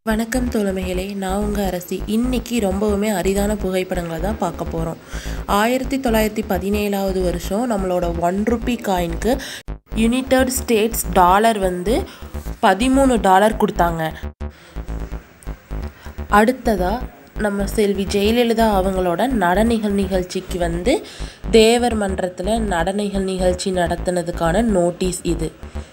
வணக்கம் தோழமைகளே நான் உங்கள் அரசி இன்னைக்கு ரொம்பவுமே அரிதான புகைப்படங்களை தான் பார்க்க போகிறோம் ஆயிரத்தி தொள்ளாயிரத்தி பதினேழாவது வருஷம் நம்மளோட ஒன் ருபி காயினுக்கு யுனைடெட் ஸ்டேட்ஸ் டாலர் வந்து பதிமூணு டாலர் கொடுத்தாங்க அடுத்ததாக நம்ம செல்வி ஜெயலலிதா அவங்களோட நடனிகழ் நிகழ்ச்சிக்கு வந்து தேவர் மன்றத்தில் நடனிகழ் நிகழ்ச்சி நடத்தினதுக்கான நோட்டீஸ் இது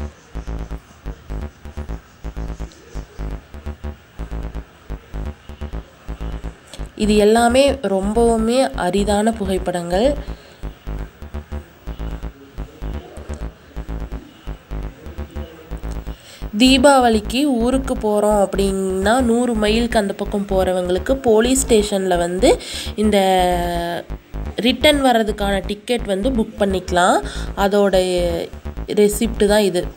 இது எல்லாமே ரொம்பவுமே அரிதான புகைப்படங்கள் தீபாவளிக்கு ஊருக்கு போகிறோம் அப்படின்னா நூறு மைலுக்கு அந்த பக்கம் போகிறவங்களுக்கு போலீஸ் ஸ்டேஷனில் வந்து இந்த ரிட்டன் வர்றதுக்கான டிக்கெட் வந்து புக் பண்ணிக்கலாம் அதோட ரெசிப்ட் தான் இது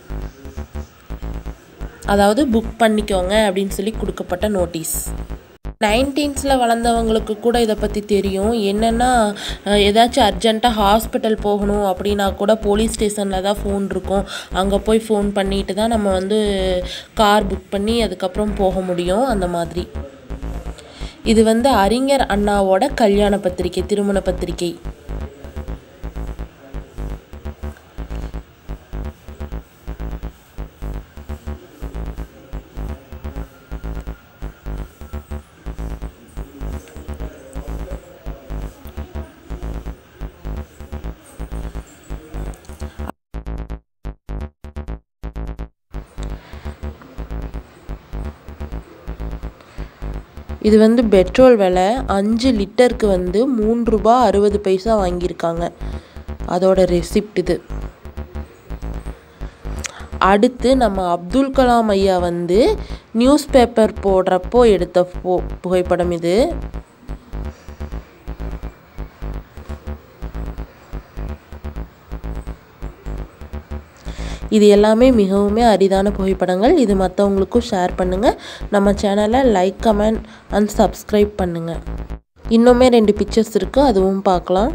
அதாவது புக் பண்ணிக்கோங்க அப்படின்னு சொல்லி கொடுக்கப்பட்ட நோட்டீஸ் நைன்டீன்ஸில் வளர்ந்தவங்களுக்கு கூட இதை பற்றி தெரியும் என்னென்னா அஹ், ஏதாச்சும் அர்ஜெண்ட்டாக ஹாஸ்பிட்டல் போகணும் அப்படின்னா கூட போலீஸ் ஸ்டேஷனில் தான் ஃபோன் இருக்கும் அங்கே போய் ஃபோன் பண்ணிட்டு தான் நம்ம வந்து கார் புக் பண்ணி அதுக்கப்புறம் போக முடியும் அந்த மாதிரி இது வந்து அறிஞர் அண்ணாவோட கல்யாண பத்திரிக்கை திருமண பத்திரிக்கை இது வந்து பெட்ரோல் விலை அஞ்சு லிட்டருக்கு வந்து மூன்று ரூபா அறுபது பைசா வாங்கியிருக்காங்க அதோட ரெசிப்ட் இது அடுத்து நம்ம அப்துல் கலாம் ஐயா வந்து நியூஸ் பேப்பர் போடுறப்போ எடுத்த போ புகைப்படம் இது இது எல்லாமே மிகவுமே அரிதான புகைப்படங்கள் இது மற்றவங்களுக்கும் ஷேர் பண்ணுங்கள் நம்ம சேனலை லைக் கமெண்ட் அண்ட் சப்ஸ்கிரைப் பண்ணுங்கள் இன்னுமே ரெண்டு பிக்சர்ஸ் இருக்குது அதுவும் பார்க்கலாம்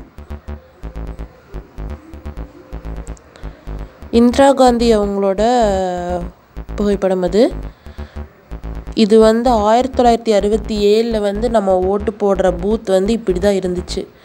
இந்திரா காந்தி அவங்களோட புகைப்படம் அது இது வந்து ஆயிரத்தி தொள்ளாயிரத்தி அறுபத்தி ஏழில் வந்து நம்ம ஓட்டு போடுற பூத் வந்து இப்படி தான் இருந்துச்சு